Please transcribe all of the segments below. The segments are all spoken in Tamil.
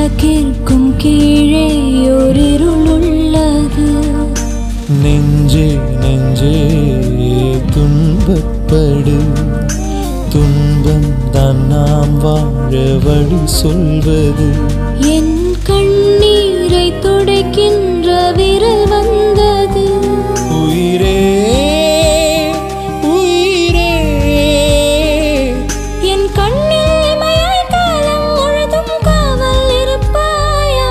விளக்கிற்கும் கீழே ஓரிருள் உள்ளது நெஞ்சே நெஞ்சே துன்பப்படு துன்பம் தான் நாம் வாழ வழி சொல்வது என் கண்ணீரை துடைக்கின்ற விரல் வந்தது உயிரே உயிரே என் கண்ணில் இமையாய் காலம் முழுதும் காவல் இருப்பாயா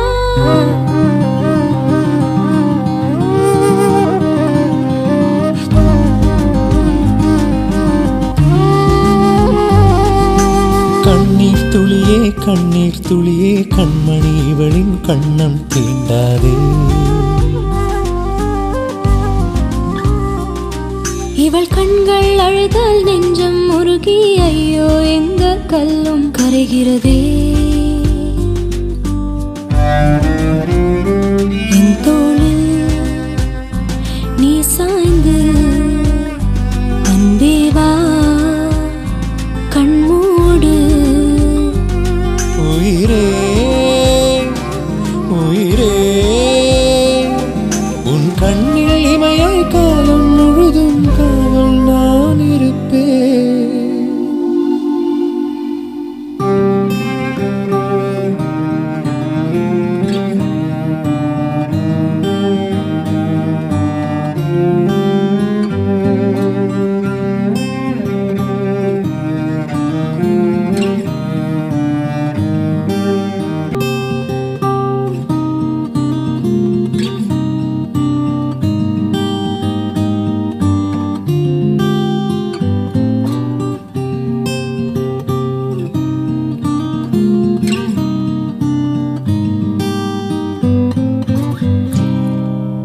கண்ணீர் துளியே கண்ணீர் துளியே கண்மணி இவளின் கண்ணம் தீண்டாதே இவள் கண்கள் அழுதால் நெஞ்சம் முருகி ஐயோ எங்க கல்லும் கரைகிறதே